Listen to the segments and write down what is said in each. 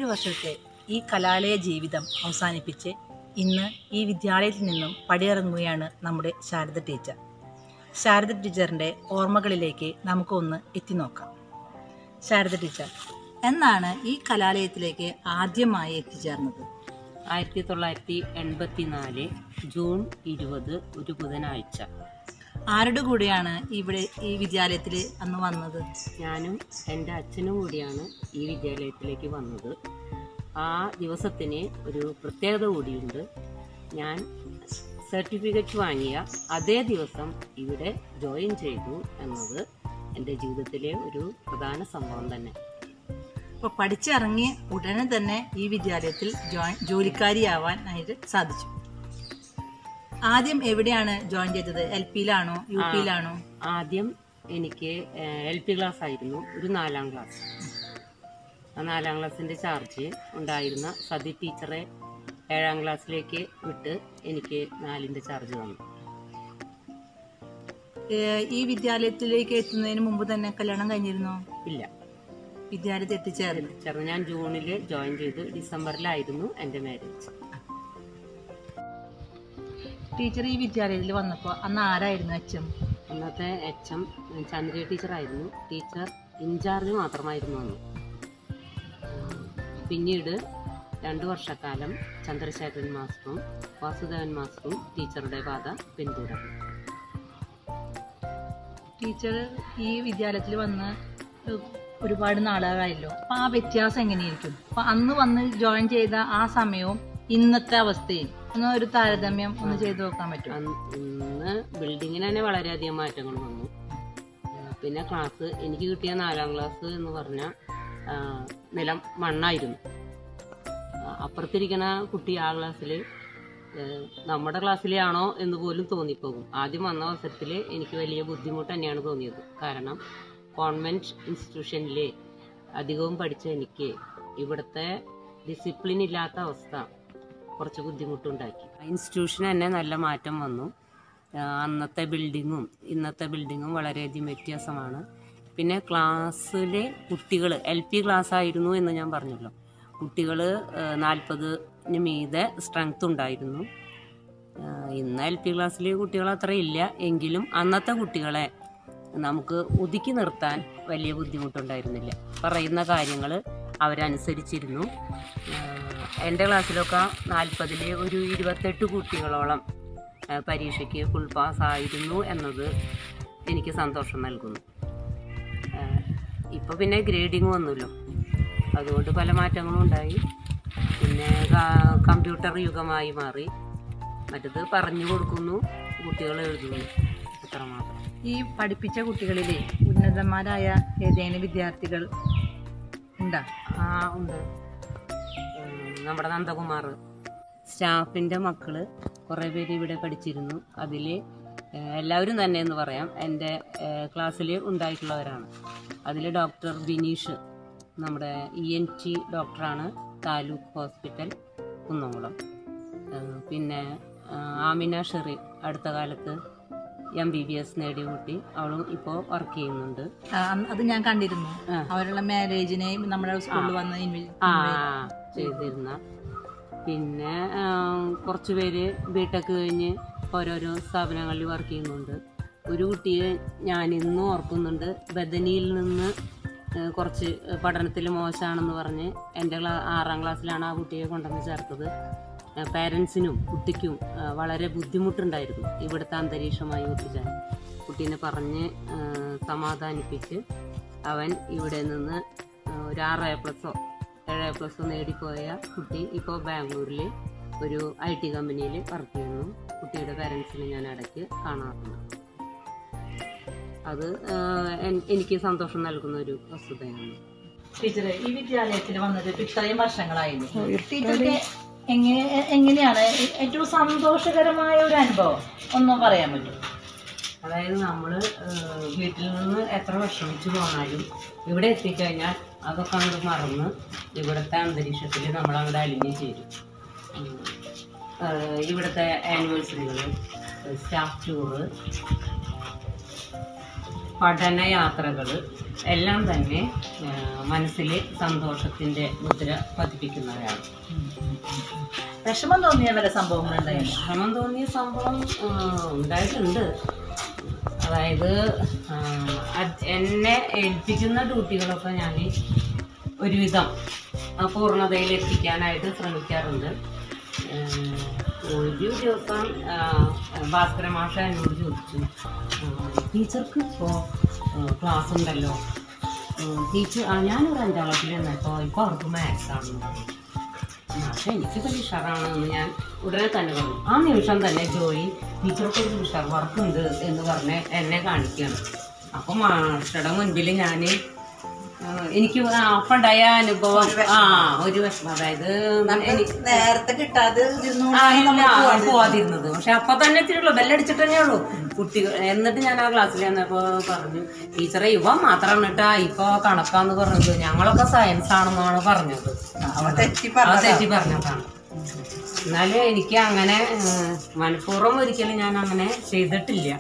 വർഷത്തെ ഈ കലാലയ ജീവിതം അവസാനിപ്പിച്ച് ഇന്ന് ഈ വിദ്യാലയത്തിൽ നിന്നും പടിയിറങ്ങുകയാണ് നമ്മുടെ ശാരദ ടീച്ചർ ശാരദ ടീച്ചറിൻ്റെ ഓർമ്മകളിലേക്ക് നമുക്കൊന്ന് എത്തി നോക്കാം ശാരദ ടീച്ചർ എന്നാണ് ഈ കലാലയത്തിലേക്ക് ആദ്യമായി എത്തിച്ചേർന്നത് ആയിരത്തി തൊള്ളായിരത്തി എൺപത്തി നാല് ജൂൺ ഇരുപത് ഒരു ബുധനാഴ്ച ആരുടെ കൂടെയാണ് ഇവിടെ ഈ വിദ്യാലയത്തിൽ അന്ന് വന്നത് ഞാനും എൻ്റെ അച്ഛനും കൂടിയാണ് ഈ വിദ്യാലയത്തിലേക്ക് വന്നത് ആ ദിവസത്തിന് ഒരു പ്രത്യേകത കൂടിയുണ്ട് ഞാൻ സർട്ടിഫിക്കറ്റ് വാങ്ങിയ അതേ ദിവസം ഇവിടെ ജോയിൻ ചെയ്തു എന്നത് എൻ്റെ ജീവിതത്തിലെ ഒരു പ്രധാന സംഭവം തന്നെ അപ്പോൾ പഠിച്ചിറങ്ങി ഉടനെ തന്നെ ഈ വിദ്യാലയത്തിൽ ജോയിൻ ജോലിക്കാരിയാവാനായിട്ട് സാധിച്ചു ആദ്യം എവിടെയാണ് ജോയിൻ ചെയ്തത് എൽ പിയിലാണോ യു പിയിലാണോ ആദ്യം എനിക്ക് എൽ പി ക്ലാസ് ആയിരുന്നു ഒരു നാലാം ക്ലാസ് ആ നാലാം ക്ലാസ്സിൻ്റെ ചാർജ് ഉണ്ടായിരുന്ന സതി ടീച്ചറെ ഏഴാം ക്ലാസ്സിലേക്ക് വിട്ട് എനിക്ക് നാലിൻ്റെ ചാർജ് വന്നു ഏഹ് ഈ വിദ്യാലയത്തിലേക്ക് എത്തുന്നതിന് മുമ്പ് തന്നെ കല്യാണം കഴിഞ്ഞിരുന്നോ ഇല്ല വിദ്യാലയത്തിൽ എത്തിച്ചേർന്നു ചെറു ഞാൻ ജൂണിൽ ജോയിൻ ചെയ്തു ഡിസംബറിലായിരുന്നു എൻ്റെ മാരേജ് ടീച്ചർ ഈ വിദ്യാലയത്തിൽ വന്നപ്പോൾ അന്ന് ആരായിരുന്നു അച്ഛൻ അന്നത്തെ എച്ച് എം ചന്ദ്രിക ടീച്ചറായിരുന്നു ടീച്ചർ ഇൻചാർജ് മാത്രമായിരുന്നു അന്ന് പിന്നീട് രണ്ടു വർഷക്കാലം ചന്ദ്രശേഖരൻ മാസ്റ്ററും വാസുദേവൻ മാസ്റ്ററും ടീച്ചറുടെ പാത പിന്തുടർന്നു ടീച്ചർ ഈ വിദ്യാലയത്തിൽ വന്ന് ഏഹ് ഒരുപാട് നാളുകളായല്ലോ അപ്പൊ ആ വ്യത്യാസം എങ്ങനെയായിരിക്കും അപ്പൊ അന്ന് വന്ന് ജോയിൻ ചെയ്ത ആ സമയവും ഇന്നത്തെ അവസ്ഥയും ഒന്ന് ഒരു താരതമ്യം ഒന്ന് ചെയ്തു നോക്കാൻ പറ്റും അന്ന് ഇന്ന് ബിൽഡിങ്ങിന് തന്നെ വളരെയധികം മാറ്റങ്ങൾ വന്നു ആ, പിന്നെ ക്ലാസ് എനിക്ക് കിട്ടിയ നാലാം ക്ലാസ് എന്ന് പറഞ്ഞാൽ നിലം മണ്ണായിരുന്നു ആ, അപ്പുറത്തിരിക്കുന്ന കുട്ടി ആ ക്ലാസ്സിൽ നമ്മുടെ ക്ലാസ്സിലാണോ എന്ന് പോലും തോന്നിപ്പോകും ആദ്യം വന്ന അവസരത്തിൽ എനിക്ക് വലിയ ബുദ്ധിമുട്ട് തന്നെയാണ് തോന്നിയത് കാരണം കോൺവെന്റ് ഇൻസ്റ്റിറ്റ്യൂഷനിൽ അധികവും പഠിച്ച എനിക്ക് ഇവിടുത്തെ ഡിസിപ്ലിൻ ഇല്ലാത്ത അവസ്ഥ കുറച്ച് ബുദ്ധിമുട്ടുണ്ടാക്കി ഇൻസ്റ്റിറ്റ്യൂഷൻ തന്നെ നല്ല മാറ്റം വന്നു ആ, അന്നത്തെ ബിൽഡിങ്ങും ഇന്നത്തെ ബിൽഡിങ്ങും വളരെയധികം വ്യത്യാസമാണ് പിന്നെ ക്ലാസ്സിലെ കുട്ടികൾ എൽ പി ക്ലാസ് ആയിരുന്നു എന്ന് ഞാൻ പറഞ്ഞല്ലോ കുട്ടികൾ നാൽപ്പതിന് മീതെ സ്ട്രെങ്ത് ഉണ്ടായിരുന്നു ആ, ഇന്ന് എൽ പി ക്ലാസ്സിലെ കുട്ടികൾ അത്ര ഇല്ല എങ്കിലും അന്നത്തെ കുട്ടികളെ നമുക്ക് ഒതുക്കി നിർത്താൻ വലിയ ബുദ്ധിമുട്ടുണ്ടായിരുന്നില്ല പറയുന്ന കാര്യങ്ങൾ അവരനുസരിച്ചിരുന്നു ആ, എൻ്റെ ക്ലാസ്സിലൊക്കെ നാൽപ്പതിൽ ഒരു ഇരുപത്തെട്ട് കുട്ടികളോളം ആ, പരീക്ഷയ്ക്ക് ഫുൾ പാസ് ആയിരുന്നു എന്നത് എനിക്ക് സന്തോഷം നൽകുന്നു ഇപ്പോൾ പിന്നെ ഗ്രേഡിങ് വന്നല്ലോ അതുകൊണ്ട് പല മാറ്റങ്ങളും ഉണ്ടായി പിന്നെ ക- കമ്പ്യൂട്ടർ യുഗമായി മാറി മറ്റത് പറഞ്ഞു കൊടുക്കുന്നു കുട്ടികൾ എഴുതുന്നു അത്രമാത്രം ഈ പഠിപ്പിച്ച കുട്ടികളിലെ ഉന്നതന്മാരായ ഏതെങ്കിലും വിദ്യാർത്ഥികൾ ഉണ്ടാ ആ ഉണ്ട് ഉം, നമ്മുടെ നന്ദകുമാർ സ്റ്റാഫിൻ്റെ മക്കള് കുറേ പേര് ഇവിടെ പഠിച്ചിരുന്നു അതിൽ എല്ലാവരും തന്നെ എന്ന് പറയാം എൻ്റെ ക്ലാസ്സിൽ ഉണ്ടായിട്ടുള്ളവരാണ് അതിൽ ഡോക്ടർ ബിനീഷ് നമ്മുടെ ഇ എൻ ടി ഡോക്ടറാണ് താലൂക്ക് ഹോസ്പിറ്റൽ കുന്നംകുളം ഏഹ് പിന്നെ ആ, ആമിന ഷെറി അടുത്ത കാലത്ത് എം ബി ബി എസ് നേടിയ കുട്ടി അവളും ഇപ്പോൾ വർക്ക് ചെയ്യുന്നുണ്ട് ആ, അന്ന് അത് ഞാൻ കണ്ടിരുന്നു ആ. അവരുടെ മാരേജിനെ നമ്മുടെ സ്കൂളിൽ വന്ന് ഇൻവി- ആ ചെയ്തിരുന്ന പിന്നെ ആ, കുറച്ച് പേര് ബിടെക് കഴിഞ്ഞ് ഓരോരോ സ്ഥാപനങ്ങളിൽ വർക്ക് ചെയ്യുന്നുണ്ട് ഒരു കുട്ടിയെ ഞാൻ ഇന്നും ഓർക്കുന്നുണ്ട് ബദനിയിൽ നിന്ന് ആ, കുറച്ച് പഠനത്തിൽ മോശമാണെന്ന് പറഞ്ഞ് എൻ്റെ ക്ലാ ആറാം ക്ലാസ്സിലാണ് ആ കുട്ടിയെ കൊണ്ടുവന്ന് ചേർത്തത് പാരൻസിനും കുട്ടിക്കും ആ, വളരെ ബുദ്ധിമുട്ടുണ്ടായിരുന്നു ഇവിടുത്തെ അന്തരീക്ഷമായി ഒത്തുചേരാൻ കുട്ടീനെ പറഞ്ഞ് ആ, സമാധാനിപ്പിച്ച് അവൻ ഇവിടെ നിന്ന് ആ, ഒരു ആറ് എ പ്ലസോ ഏഴ് എ പ്ലസോ നേടിപ്പോയ കുട്ടി ഇപ്പോൾ ബാംഗ്ലൂരിൽ ഒരു ഐ ടി കമ്പനിയിൽ വർക്ക് ചെയ്യുന്നു കുട്ടിയുടെ പാരൻസിനെ ഞാൻ ഇടയ്ക്ക് കാണാറുണ്ട് അത് ആ, എൻ- എനിക്ക് സന്തോഷം നൽകുന്ന ഒരു വസ്തുതയാണ് ടീച്ചറെ ഈ വിദ്യാലയത്തിൽ വന്നത് ഇപ്പൊ ഇത്രയും വർഷങ്ങളായിരുന്നു ടീച്ചർക്ക് എങ്ങനെ എങ്ങനെയാണ് ഏറ്റവും സന്തോഷകരമായ ഒരു അനുഭവം ഒന്ന് പറയാൻ പറ്റും അതായത് നമ്മൾ വീട്ടിൽ നിന്ന് എത്ര വിഷമിച്ചു പോന്നാലും ഇവിടെ എത്തിക്കഴിഞ്ഞാൽ അതൊക്കെ അങ്ങോട്ട് മറന്ന് ഇവിടുത്തെ അന്തരീക്ഷത്തിൽ നമ്മൾ അങ്ങോട്ട് അലിഞ്ഞു ചേരും ഉം. ഏഹ് ഇവിടുത്തെ ആനിവേഴ്സറികൾ സ്റ്റാഫ് ടൂറ് പഠനയാത്രകൾ എല്ലാം തന്നെ ആ, മനസ്സിൽ സന്തോഷത്തിൻ്റെ മുദ്ര പതിപ്പിക്കുന്നവരാണ് വിഷമം തോന്നിയ വല്ല സംഭവങ്ങളുണ്ടായിരുന്നു വിഷമം തോന്നിയ സംഭവം ആ, ഉണ്ടായിട്ടുണ്ട് അതായത് ആ, അത് എന്നെ ഏൽപ്പിക്കുന്ന ഡ്യൂട്ടികളൊക്കെ ഞാൻ ഒരുവിധം ആ പൂർണ്ണതയിൽ എത്തിക്കാനായിട്ട് ശ്രമിക്കാറുണ്ട് ആ, ഒരു ദിവസം ആ, ഭാസ്കര മാഷ എന്നോട് ചോദിച്ചു ആ, ടീച്ചർക്ക് ഇപ്പോൾ ക്ലാസ് ഉണ്ടല്ലോ ഉം, ടീച്ചർ ആ ഞാനൊരു അഞ്ചാം ക്ലാസ്സിൽ ചെന്നപ്പോൾ ഇപ്പോൾ അവർക്ക് മാത്സ് ആണെന്ന് പറഞ്ഞു പക്ഷെ എനിക്കിപ്പോൾ ഉഷാറാണെന്ന് ഞാൻ ഉടനെ തന്നെ പറഞ്ഞു ആ നിമിഷം തന്നെ ജോയി ടീച്ചർക്ക് ഒരു ഉഷാർ വർക്ക് ഉണ്ട് എന്ന് പറഞ്ഞ് എന്നെ കാണിക്കുകയാണ് അപ്പം മാസ്റ്ററുടെ മുൻപിൽ ഞാൻ എനിക്ക് ആ അപ്പം ഉണ്ടായ അനുഭവം ആ ഒരു വിഷമം അതായത് എനിക്ക് നേരത്തെ കിട്ടാതെ ആ, ഇല്ല, പോവാതിരുന്നത് പക്ഷെ അപ്പൊ തന്നെ എത്തിയുള്ളൂ ബെല്ലടിച്ചിട്ട് തന്നെ ഉള്ളൂ കുട്ടികൾ എന്നിട്ട് ഞാൻ ആ ക്ലാസ്സിൽ ചെന്നപ്പോ പറഞ്ഞു ടീച്ചറെ ഇവ മാത്രമാണ് കേട്ടാ ഇപ്പൊ കണക്കാന്ന് പറഞ്ഞത് ഞങ്ങളൊക്കെ സയൻസ് ആണെന്നാണ് പറഞ്ഞത് തെറ്റി അത് തെറ്റി പറഞ്ഞതാണ് എന്നാലും എനിക്ക് അങ്ങനെ ഏഹ്, മനഃപൂർവ്വം ഒരിക്കലും ഞാൻ അങ്ങനെ ചെയ്തിട്ടില്ല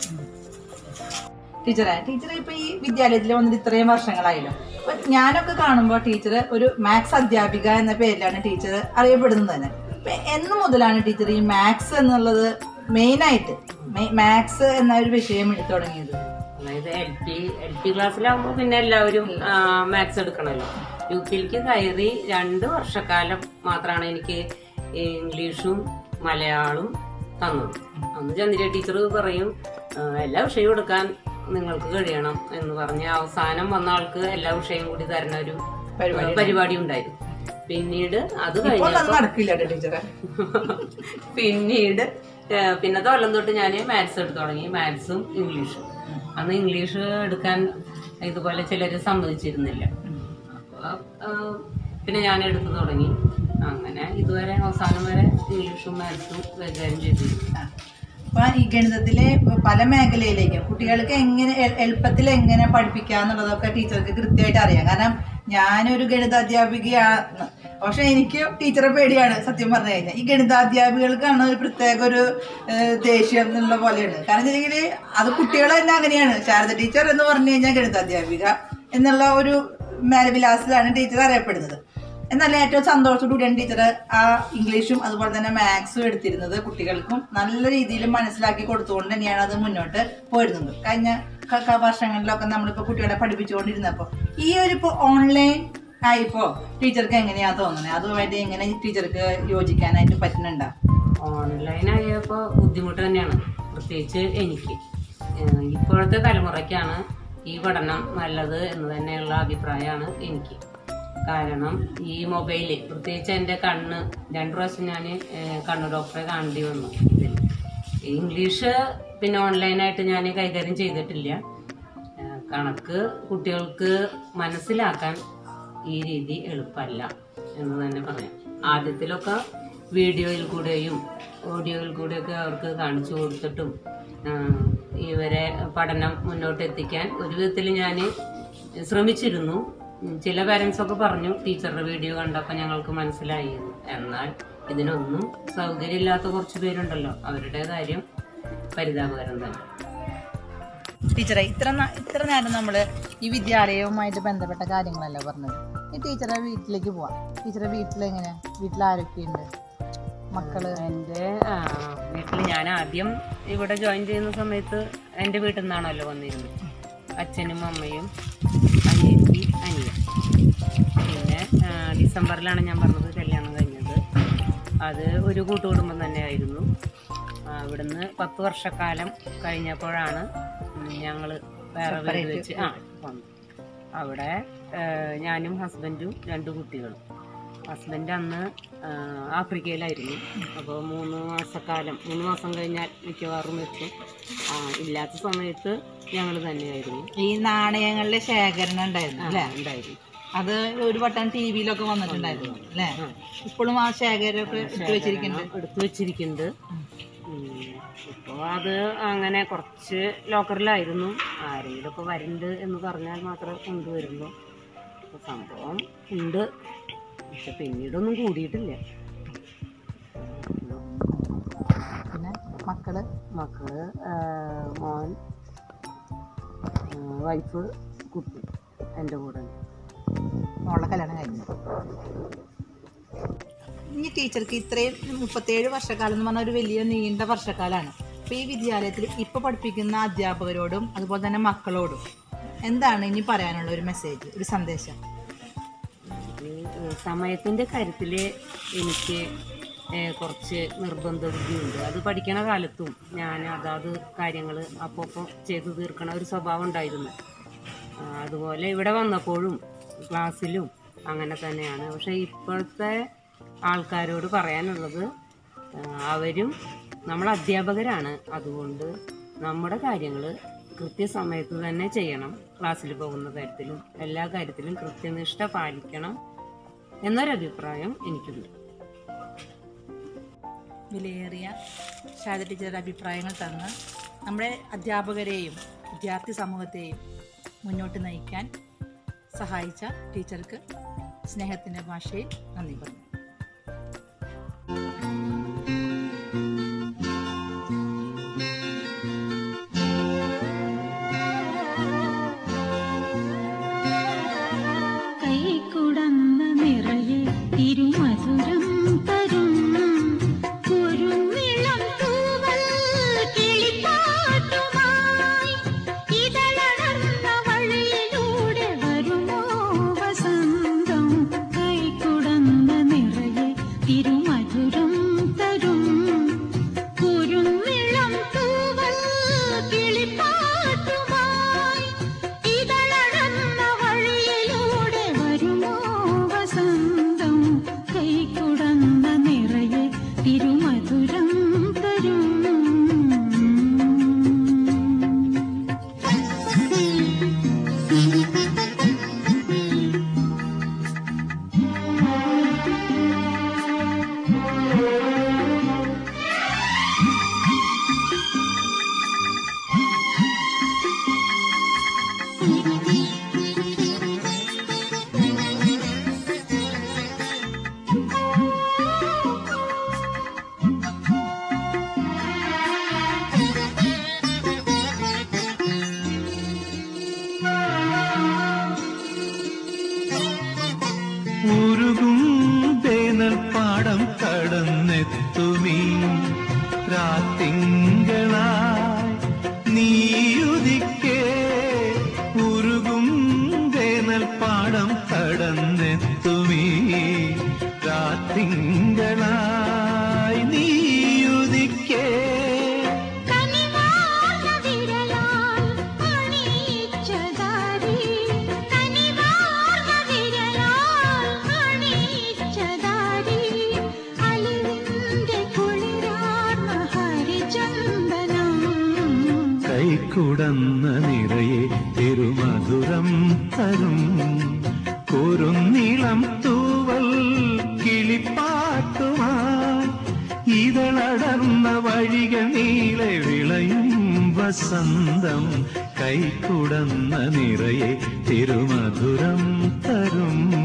ടീച്ചറെ ടീച്ചർ ഇപ്പൊ ഈ വിദ്യാലയത്തിൽ വന്നിട്ട് ഇത്രയും വർഷങ്ങളായല്ലോ അപ്പൊ ഞാനൊക്കെ കാണുമ്പോൾ ടീച്ചർ ഒരു മാത്സ് അധ്യാപിക എന്ന പേരിലാണ് ടീച്ചർ അറിയപ്പെടുന്നത് തന്നെ ഇപ്പൊ എന്ന് മുതലാണ് ടീച്ചർ ഈ മാത്സ് എന്നുള്ളത് മെയിനായിട്ട് മാത്സ് എന്ന ഒരു വിഷയം എടുത്തു തുടങ്ങിയത് അതായത് എൽ പി എൽ പി ക്ലാസ്സിലാകുമ്പോൾ പിന്നെ എല്ലാവരും മാത്സ് എടുക്കണമല്ലോ യു പിയിലേക്ക് കയറി രണ്ട് വർഷക്കാലം മാത്രമാണ് എനിക്ക് ഇംഗ്ലീഷും മലയാളവും തന്നത് അന്ന് ചന്ദ്ര ടീച്ചർ പറയും ആ, എല്ലാ വിഷയവും എടുക്കാൻ നിങ്ങൾക്ക് കഴിയണം എന്ന് പറഞ്ഞ് അവസാനം വന്ന ആൾക്ക് എല്ലാ വിഷയവും കൂടി തരുന്ന ഒരു പരിപാടി ഉണ്ടായിരുന്നു പിന്നീട് അത് ഇപ്പോൾ കഴിഞ്ഞപ്പോൾ അത് നടക്കില്ല കേട്ടോ ടീച്ചറെ പിന്നീട് ഏഹ് പിന്നത്തെ കൊല്ലം തൊട്ട് ഞാൻ മാത്സ് എടുത്തു തുടങ്ങി മാത്സും ഇംഗ്ലീഷും അന്ന് ഇംഗ്ലീഷ് എടുക്കാൻ ഇതുപോലെ ചിലർ സമ്മതിച്ചിരുന്നില്ല അപ്പോൾ പിന്നെ ഞാൻ എടുത്തു തുടങ്ങി അങ്ങനെ ഇതുവരെ അവസാനം വരെ ഇംഗ്ലീഷും മാത്സും കൈകാര്യം ചെയ്തിരുന്നു അപ്പൊ ഈ ഗണിതത്തിലെ പല മേഖലയിലേക്കും കുട്ടികൾക്ക് എങ്ങനെ എ- എളുപ്പത്തിൽ എങ്ങനെ പഠിപ്പിക്കുക എന്നുള്ളതൊക്കെ ടീച്ചർക്ക് കൃത്യമായിട്ട് അറിയാം കാരണം ഞാനൊരു ഗണിതാധ്യാപികയാണ് പക്ഷെ എനിക്ക് ടീച്ചറെ പേടിയാണ് സത്യം പറഞ്ഞു കഴിഞ്ഞാൽ ഈ ഗണിതാധ്യാപികൾക്കാണ് ഒരു പ്രത്യേക ഒരു ഏഹ്, ദേഷ്യം എന്നുള്ള പോലെയാണ് കാരണം വെച്ചിട്ടുണ്ടെങ്കിൽ അത് കുട്ടികൾ തന്നെ അങ്ങനെയാണ് ശാരദ ടീച്ചർ എന്ന് പറഞ്ഞു കഴിഞ്ഞാൽ ഗണിതാധ്യാപിക എന്നുള്ള ഒരു മേലവിലാസത്തിലാണ് ടീച്ചർ അറിയപ്പെടുന്നത് എന്നാൽ ഏറ്റവും സന്തോഷത്തോടു കൂടിയാണ് ടീച്ചർ ആ ഇംഗ്ലീഷും അതുപോലെ തന്നെ മാത്സും എടുത്തിരുന്നത് കുട്ടികൾക്കും നല്ല രീതിയിൽ മനസ്സിലാക്കി കൊടുത്തുകൊണ്ട് തന്നെയാണ് അത് മുന്നോട്ട് പോയിരുന്നത് കഴിഞ്ഞ ക- ക- വർഷങ്ങളിലൊക്കെ നമ്മളിപ്പോൾ കുട്ടികളെ പഠിപ്പിച്ചുകൊണ്ടിരുന്നപ്പോൾ ഈ ഒരു ഇപ്പോൾ ഓൺലൈൻ ആയിപ്പോ ടീച്ചർക്ക് എങ്ങനെയാ തോന്നുന്നത് അതുമായിട്ട് എങ്ങനെ ടീച്ചർക്ക് യോജിക്കാനായിട്ട് പറ്റുന്നുണ്ടോ ഓൺലൈനായപ്പോൾ ബുദ്ധിമുട്ട് തന്നെയാണ് പ്രത്യേകിച്ച് എനിക്ക് ഏഹ് ഇപ്പോഴത്തെ തലമുറയ്ക്കാണ് ഈ പഠനം നല്ലത് എന്ന് തന്നെയുള്ള അഭിപ്രായമാണ് എനിക്ക് കാരണം ഈ മൊബൈല് പ്രത്യേകിച്ച് എൻ്റെ കണ്ണ് രണ്ടു പ്രാവശ്യം ഞാൻ കണ്ണ് ഡോക്ടറെ കാണേണ്ടി വന്നു ഇതിൽ ഇംഗ്ലീഷ് പിന്നെ ഓൺലൈനായിട്ട് ഞാൻ കൈകാര്യം ചെയ്തിട്ടില്ല ഏഹ് കണക്ക് കുട്ടികൾക്ക് മനസ്സിലാക്കാൻ ഈ രീതി എളുപ്പമല്ല എന്ന് തന്നെ പറയാം ആദ്യത്തിലൊക്കെ വീഡിയോയിൽ കൂടെയും ഓഡിയോയിൽ കൂടെയൊക്കെ അവർക്ക് കാണിച്ചു കൊടുത്തിട്ടും ആഹ് ഇവരെ പഠനം മുന്നോട്ട് എത്തിക്കാൻ ഒരു വിധത്തിൽ ഞാൻ ശ്രമിച്ചിരുന്നു ഉം, ചില പാരൻസ് ഒക്കെ പറഞ്ഞു ടീച്ചറുടെ വീഡിയോ കണ്ടപ്പോൾ ഞങ്ങൾക്ക് മനസ്സിലായി എന്ന്. എന്നാൽ ഇതിനൊന്നും സൗകര്യമില്ലാത്ത കുറച്ച് പേരുണ്ടല്ലോ അവരുടെ കാര്യം പരിതാപകരം തന്നെ ടീച്ചറെ ഇത്ര ന- ഇത്ര നേരം നമ്മൾ ഈ വിദ്യാലയവുമായിട്ട് ബന്ധപ്പെട്ട കാര്യങ്ങളല്ല പറഞ്ഞത് ഈ ടീച്ചറെ വീട്ടിലേക്ക് പോവാം ടീച്ചറെ വീട്ടിലെങ്ങനെ വീട്ടിൽ ആരൊക്കെയുണ്ട് മക്കള് എൻ്റെ വീട്ടിൽ ഞാൻ ആദ്യം ഇവിടെ ജോയിൻ ചെയ്യുന്ന സമയത്ത് എൻ്റെ വീട്ടിൽ നിന്നാണല്ലോ വന്നിരുന്നത് അച്ഛനും അമ്മയും അനിയത്തി അനിയൻ പിന്നെ ആ, ഡിസംബറിലാണ് ഞാൻ പറഞ്ഞത് കല്യാണം കഴിഞ്ഞത് അത് ഒരു കൂട്ടുകുടുംബം തന്നെയായിരുന്നു ആ, അവിടുന്ന് പത്ത് വർഷക്കാലം കഴിഞ്ഞപ്പോഴാണ് ഞങ്ങൾ വേറെ വീട് വെച്ച് ആ വന്നു അവിടെ ആ, ഞാനും ഹസ്ബൻഡും രണ്ട് കുട്ടികളും ഹസ്ബൻഡ് അന്ന് ആ, ആഫ്രിക്കയിലായിരുന്നു അപ്പോൾ മൂന്ന് മാസക്കാലം മൂന്ന് മാസം കഴിഞ്ഞാൽ മിക്കവാറും എത്തും ആ, ഇല്ലാത്ത സമയത്ത് ഞങ്ങൾ തന്നെയായിരുന്നു ഈ നാണയങ്ങളുടെ ശേഖരണം ഉണ്ടായിരുന്നു ആ, അല്ലേ ഉണ്ടായിരുന്നു അത് ഒരു വട്ടം ടി വിയിലൊക്കെ വന്നിട്ടുണ്ടായിരുന്നു അല്ലേ ആ. ഇപ്പോഴും ആ ശേഖരമൊക്കെ ഇട്ട് വെച്ചിരിക്കുന്നുണ്ട് എടുത്തു വെച്ചിരിക്കുന്നുണ്ട് ഇപ്പോൾ അത് അങ്ങനെ കുറച്ച് ലോക്കറിലായിരുന്നു ആരെങ്കിലും ഒക്കെ വരുന്നുണ്ട് എന്ന് പറഞ്ഞാൽ മാത്രം കൊണ്ടുവരുള്ളൂ അപ്പോൾ സംഭവം ഉണ്ട് പക്ഷെ പിന്നീടൊന്നും കൂടിയിട്ടില്ല പിന്നെ മക്കള് മക്കള് ആ, മോൻ ആ, വൈഫ് കുട്ടി എൻ്റെ കൂടെ ഉണ്ട്. മോളുടെ കല്യാണം കഴിഞ്ഞു ഇനി ടീച്ചർക്ക് ഇത്രയും മുപ്പത്തേഴ് വർഷക്കാലം എന്ന് പറഞ്ഞ ഒരു വലിയ നീണ്ട വർഷക്കാലമാണ് അപ്പോൾ ഈ വിദ്യാലയത്തിൽ ഇപ്പോൾ പഠിപ്പിക്കുന്ന അധ്യാപകരോടും അതുപോലെ തന്നെ മക്കളോടും എന്താണ് ഇനി പറയാനുള്ള ഒരു മെസ്സേജ് ഒരു സന്ദേശം ഇത് സമയത്തിൻ്റെ കാര്യത്തിൽ എനിക്ക് ഏഹ്, കുറച്ച് നിർബന്ധ ബുദ്ധിയുണ്ട് അത് പഠിക്കണ കാലത്തും ഞാൻ അതാത് കാര്യങ്ങൾ അപ്പോൾ അപ്പോൾ ചെയ്തു തീർക്കണ ഒരു സ്വഭാവം ഉണ്ടായിരുന്നു ആ, അതുപോലെ ഇവിടെ വന്നപ്പോഴും ക്ലാസ്സിലും അങ്ങനെ തന്നെയാണ് പക്ഷേ ഇപ്പോഴത്തെ ആൾക്കാരോട് പറയാനുള്ളത് ആ, അവരും നമ്മൾ അധ്യാപകരാണ് അതുകൊണ്ട് നമ്മുടെ കാര്യങ്ങൾ കൃത്യസമയത്ത് തന്നെ ചെയ്യണം ക്ലാസ്സിൽ പോകുന്ന കാര്യത്തിലും എല്ലാ കാര്യത്തിലും കൃത്യനിഷ്ഠ പാലിക്കണം എന്നൊരഭിപ്രായം എനിക്കുണ്ട് വിലയേറിയ ശാരദ ടീച്ചറുടെ അഭിപ്രായങ്ങൾ തന്ന് നമ്മുടെ അധ്യാപകരെയും വിദ്യാർത്ഥി സമൂഹത്തെയും മുന്നോട്ട് നയിക്കാൻ സഹായിച്ച ടീച്ചർക്ക് സ്നേഹത്തിൻ്റെ ഭാഷയിൽ നന്ദി പറഞ്ഞു കൈക്കുടന്ന നിറയെ തിരുമധുരം തരും കുരുന്നിളം തൂവൽ കിളിപ്പാട്ടുമായി ഇതളർന്ന വഴിയിലൂടെ വരുമോ വസന്തം കൈക്കുടന്ന നിറയെ തിരുമധുരം തരും കുരുന്നിളം തൂവൽ കിളിപ്പാട്ടുമായി ഇതളർന്ന വഴിയിലൂടെ വരുമോ വസന്തം കൈക്കുടന്ന നിറയെ തിരുമധുരം തരും ഉരുകും വേനൽ പാടം കടന്നെത്തുമീ രാത്തിങ്കളായി നീയുദിക്കേ ഉരുകും വേനൽ പാടം കടന്നെത്തുമീ രാത്തിങ്കളായി നീയുദിക്കേ കനിവാർന്ന വിരലാൽ അണിയിച്ചതാരി കനിവാർന്ന വിരലാൽ അണിയിച്ചതാരി അലിവിന്റെ കുളിരാർന്ന ഹരിചന്ദനം കൈക്കുടന്ന നിറയെ തിരുമധുരം തരും കുറുന്നിളം തൂവൽ കിളിപ്പാട്ടുമായി ഇതളടർന്ന വഴികൾ നീളെ വിളയും വസന്തം കൈക്കുടന്ന നിറയെ തിരുമധുരം തരും